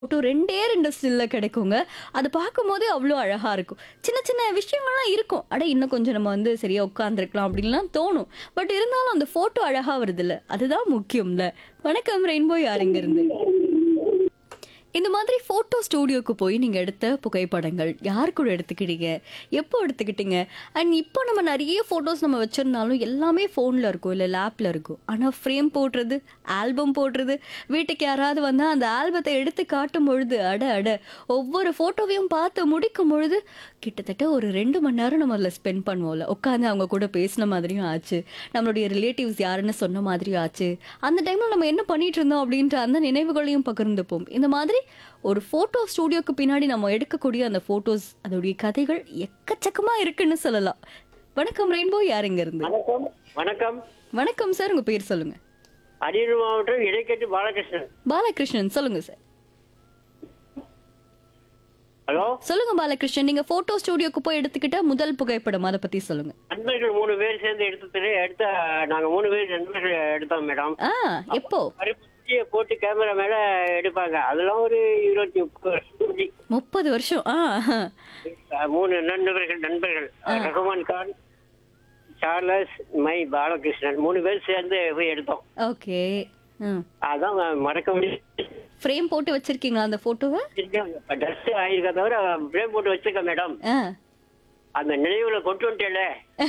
Photo ரெண்டே ரெண்டு ஸ்டில்ல கிடைக்குங்க அது பார்க்கும்போதே அவ்வளோ அழகா இருக்கும் சின்ன சின்ன விஷயங்கள்லாம் இருக்கும் அட இன்னும் கொஞ்சம் நம்ம வந்து சரியா உட்காந்துருக்கலாம் அப்படின்லாம் தோணும் பட் இருந்தாலும் அந்த ஃபோட்டோ அழகா வருதுல்ல அதுதான் முக்கியம்ல வணக்கம் ரெயின்போ யாருங்க இருந்து இந்த மாதிரி ஃபோட்டோ ஸ்டூடியோக்கு போய் நீங்கள் எடுத்த புகைப்படங்கள் யார் கூட எடுத்துக்கிட்டீங்க எப்போ எடுத்துக்கிட்டீங்க அண்ட் இப்போ நம்ம நிறைய ஃபோட்டோஸ் நம்ம வச்சுருந்தாலும் எல்லாமே ஃபோனில் இருக்கும் இல்லை லேப்பில் இருக்கும் ஆனால் ஃப்ரேம் போடுறது ஆல்பம் போடுறது வீட்டுக்கு யாராவது வந்தால் அந்த ஆல்பத்தை எடுத்து காட்டும் பொழுது அட அட ஒவ்வொரு ஃபோட்டோவையும் பார்த்து முடிக்கும் பொழுது கிட்டத்தட்ட ஒரு ரெண்டு மணி நேரம் நம்ம அதில் ஸ்பெண்ட் பண்ணுவோம்ல உட்காந்து அவங்க கூட பேசின மாதிரியும் ஆச்சு நம்மளுடைய ரிலேட்டிவ்ஸ் யாருன்னு சொன்ன மாதிரியும் ஆச்சு அந்த டைமில் நம்ம என்ன பண்ணிட்டு இருந்தோம் அப்படின்ற அந்த நினைவுகளையும் பகிர்ந்துப்போம் இந்த மாதிரி ஒரு ஃபோட்டோ ஸ்டூடியோக்கு பின்னாடி நம்ம எடுக்கக்கூடிய அந்த ஃபோட்டோஸ் அதோடைய கதைகள் எக்கச்சக்கமா இருக்குன்னு சொல்லலாம் வணக்கம் ரெயின்போ யாருங்க இருந்து வணக்கம் வணக்கம் வணக்கம் சார் உங்க பேர் சொல்லுங்க அரியலூர் மாவட்டம் இடைக்கட்டு பாலகிருஷ்ணன் பாலகிருஷ்ணன் சொல்லுங்க சார் ஹலோ சொல்லுங்க பாலகிருஷ்ணன் நீங்க போட்டோ ஸ்டூடியோக்கு போய் எடுத்துக்கிட்ட முதல் புகைப்படம் அதை பத்தி சொல்லுங்க நண்பர்கள் மூணு பேர் சேர்ந்து எடுத்தது எடுத்த நாங்க மூணு பேர் நண்பர்கள் எடுத்தோம் மேடம் ஆ எப்போ கருப்புச்சியை போட்டு கேமரா மேல எடுப்பாங்க அதெல்லாம் ஒரு இருபத்தி முப்பது வருஷம் முந்தி. முப்பது வருஷம் ஆ அஹ் மூணு நண்பர்கள் நண்பர்கள் ரகுமான் கான் சார்லஸ் மை பாலகிருஷ்ணன் மூணு பேர் சேர்ந்து போய் எடுத்தோம் ஓகே ம் அதான் மறக்க முடியாது ஃப்ரேம் போட்டு வச்சிருக்கீங்களா அந்த போட்டோவை டஸ்ட் ஆயிருக்க தவிர பிரேம் போட்டு வச்சிருக்கேன் மேடம் ஆ அந்த நினைவுல கொண்டு வந்துட்டேல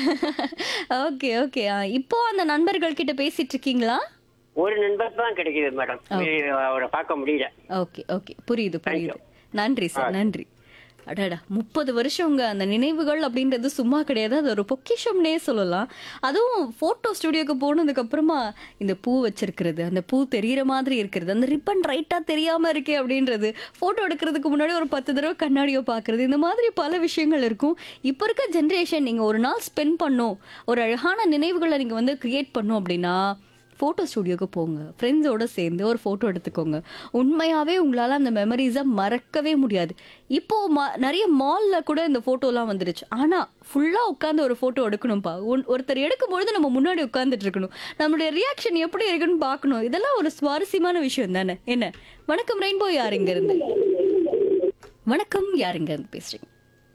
ஓகே ஓகே இப்போ அந்த நண்பர்கள் கிட்ட பேசிட்டு இருக்கீங்களா ஒரு நண்பர் தான் கிடைக்குது மேடம் அவரை பார்க்க முடியல ஓகே ஓகே புரியுது புரியுது நன்றி சார் நன்றி அடடா முப்பது வருஷங்க அந்த நினைவுகள் அப்படின்றது சும்மா கிடையாது அது ஒரு பொக்கிஷம்னே சொல்லலாம் அதுவும் ஃபோட்டோ ஸ்டுடியோக்கு போனதுக்கு அப்புறமா இந்த பூ வச்சிருக்கிறது அந்த பூ தெரியிற மாதிரி இருக்கிறது அந்த ரிப்பன் ரைட்டா தெரியாம இருக்கே அப்படின்றது ஃபோட்டோ எடுக்கிறதுக்கு முன்னாடி ஒரு பத்து தடவை கண்ணாடியோ பார்க்கறது இந்த மாதிரி பல விஷயங்கள் இருக்கும் இப்போ இருக்க ஜென்ரேஷன் நீங்க ஒரு நாள் ஸ்பெண்ட் பண்ணும் ஒரு அழகான நினைவுகளை நீங்க வந்து கிரியேட் பண்ணும் அப்படின்னா ஃபோட்டோ ஸ்டுடியோக்கு போங்க ஃப்ரெண்ட்ஸோட சேர்ந்து ஒரு ஃபோட்டோ எடுத்துக்கோங்க உண்மையாகவே உங்களால் அந்த மெமரிஸை மறக்கவே முடியாது இப்போ ம நிறைய மாலில் கூட இந்த ஃபோட்டோலாம் வந்துருச்சு ஆனால் ஃபுல்லாக உட்காந்து ஒரு ஃபோட்டோ எடுக்கணும்ப்பா ஒன் ஒருத்தர் எடுக்கும்பொழுது நம்ம முன்னாடி உட்காந்துட்டு இருக்கணும் நம்மளுடைய ரியாக்ஷன் எப்படி இருக்குன்னு பார்க்கணும் இதெல்லாம் ஒரு சுவாரஸ்யமான விஷயம் தானே என்ன வணக்கம் ரெயின்போ யாருங்க இருந்து வணக்கம் யாருங்க இருந்து பேசுறீங்க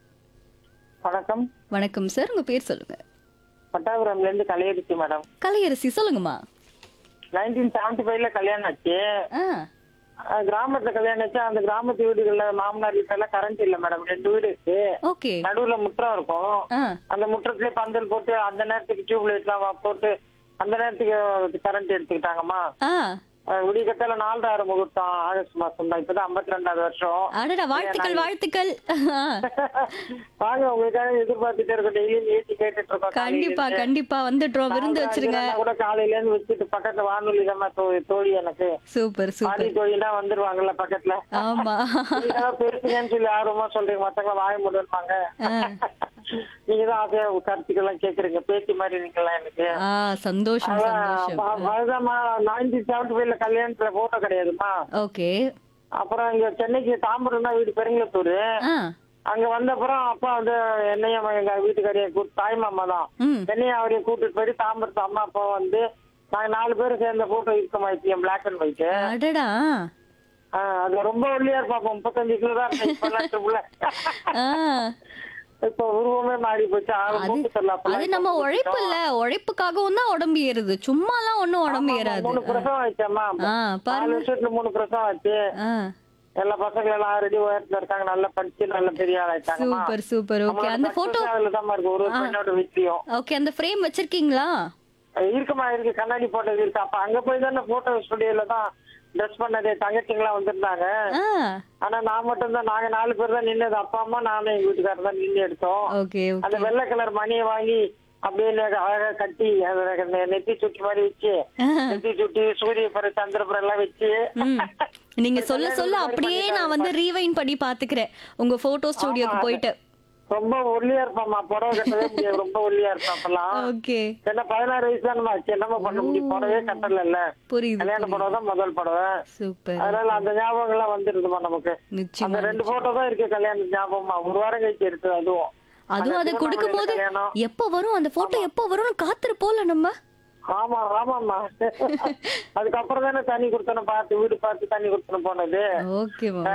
வணக்கம் வணக்கம் சார் உங்க பேர் சொல்லுங்க பட்டாபுரம்ல இருந்து கலையடிச்சு மேடம் கலையரசி சொல்லுங்கம்மா நைன்டீன் செவன்டி ஃபைவ்ல கல்யாணம் ஆச்சு ஆ அஹ் கிராமத்துல கல்யாணம் ஆச்சு அந்த கிராமத்து வீடுகள்ல மாமனார் வீட்டுல எல்லாம் கரண்ட் இல்ல மேடம் ரெண்டு வீடு இருக்கு ஓகே நடுவுல முற்றம் இருக்கும் ஆ அந்த முற்றத்திலே பந்தல் போட்டு அந்த நேரத்துக்கு டியூப் லைட் எல்லாம் போட்டு அந்த நேரத்துக்கு கரண்ட் எடுத்துக்கிட்டாங்கம்மா ஆ அஹ் விடியக்கத்தால நாலாயிரம் முகூர்த்தம் ஆகஸ்ட் மாசம் தான் இப்பதான் ஐம்பத்தி ரெண்டாவது வருஷம் அடடா வாழ்த்துக்கள் வாழ்த்துக்கள் ஆ. வாங்க உங்களுக்காக எதிர்பார்த்துட்டே இருக்கோம் டெய்லியும் ஏற்றி கேட்டுட்டு இருக்கோம் கண்டிப்பா கண்டிப்பா வந்துடுறோம் விருந்து வச்சிருங்க நான் கூட காலையில இருந்து வச்சுட்டு பக்கத்துல வானொலி தான் தோ- தோழி எனக்கு சூப்பர் சூப்பர் ஆதி தோழினா வந்துருவாங்கல்ல பக்கத்துல ஆமா நீங்க பேசுங்கன்னு சொல்லி ஆர்வமா சொல்றீங்க மத்தவங்க வாய முடிவாங்க ஆ. நீங்க தான் ஆசையா கருத்துக்கெல்லாம் கேக்குறீங்க பேத்தி மாதிரி நீங்களாம் எனக்கு ஆ சந்தோஷம் சந்தோஷம் அதான் அதுதான்மா நைன்டீன் செவன்டி ஃபைவ்ல கல்யாணத்துல போட்டோ கிடையாதுமா ஓகே அப்புறம் இங்க சென்னைக்கு தாம்பரம் தான் வீடு பெருங்கலத்தூர் ஆ அங்க வந்த அப்புறம் அப்பா வந்து என்னையும் எங்க வீட்டுக்காரைய கூட்டு தாய் மாமா தான் ம் என்னையும் அவரையும் கூட்டிட்டு போயிட்டு தாம்பரத்து அம்மா அப்பா வந்து நாங்க நாலு பேரும் சேர்ந்த போட்டோ இருக்கமாயிடுச்சு என் பிளாக் அண்ட் ஒயிட் அடடா அது ரொம்ப ஒல்லியா இருப்பா அப்ப முப்பத்தஞ்சு கிலோ தான் இருந்தேன். இப்பெல்லாம் triple ஆ. ஆ இப்ப உருவமே மாறி போச்சு ஆளு மூக்கு தெரியல அது அப்பெல்லாம். நம்ம உழைப்பு இல்ல உழைப்புக்காகவும் தான் உடம்பு ஏறுது சும்மாலாம் ஒண்ணும் உடம்பு ஏறாது மூணு பிரசவம் ஆயிடுச்சேம்மா ஆ நாலு பாருங்க வருஷத்துல மூணு பிரசவம் ஆச்சு ஆ எல்லா பசங்களும் எல்லாம் ஆல்ரெடி உயரத்துல இருக்காங்க நல்லா படிச்சு நல்ல பெரிய ஆளாயிட்டாங்கம்மா சூப்பர் சூப்பர் ஓகே அந்த போட்டோ அதுல தான் இருக்கு ஒரு பெண்ணோட வீட்லயும் ஓகே அந்த ஃப்ரேம் வச்சிருக்கீங்களா இருக்குமா இருக்கு கண்ணாடி போட்டது இருக்கு அப்ப அங்க போய் தானே போட்டோ ஸ்டுடியோல தான் ட்ரெஸ் பண்ணது தங்கச்சிங்களாம் வந்திருந்தாங்க ஆ ஆனா நான் மட்டும் தான் நாங்க நாலு பேர் தான் நின்னது அப்பா அம்மா நானும் எங்க வீட்டுக்காரர் தான் நின்று எடுத்தோம் ஓகே அந்த ஓகே வெள்ளை கலர் மணியை வாங்கி அப்படியே நெ- அழகா கட்டி அதை நெ- நெத்தி சுட்டி மாதிரி வச்சு நெத்தி சுட்டி சூரிய பர சந்திரபுரம் எல்லாம் வச்சு ம். நீங்க சொல்ல சொல்ல அப்படியே நான் வந்து ரீவைன் பண்ணி பாத்துக்கிறேன் உங்க போட்டோ ஸ்டுடியோக்கு போயிட்டு ரொம்ப ஒல்லியா இருப்பாம்மா புடவை கட்டவே முடியாது ரொம்ப ஒல்லியா இருப்பான் அப்பெல்லாம் ஓகே என்ன பதினாறு வயசு தானே ஆச்சு என்னமா பண்ண முடியும் புடவே கட்டல புரியுது கல்யாண புடவை தான் முதல் புடவை சூப்பர் அதனால அந்த ஞாபகம் எல்லாம் வந்துருதுமா நமக்கு நிச்சயமா அந்த ரெண்டு போட்டோ தான் இருக்கு கல்யாண ஞாபகமா ஒரு வாரம் கழிச்சு எடுத்தது அதுவும் அதுவும் அதை அந்த கொடுக்கும் போது கல்யாணம். எப்போ வரும் அந்த போட்டோ எப்போ வரும்னு காத்திருப்போம்ல நம்ம ஆமா ஆமாம்மா அதுக்கப்புறம் தானே தண்ணி கொடுத்தனும் பார்த்து வீடு பார்த்து தண்ணி கொடுத்தனும் போனது ஓகேமா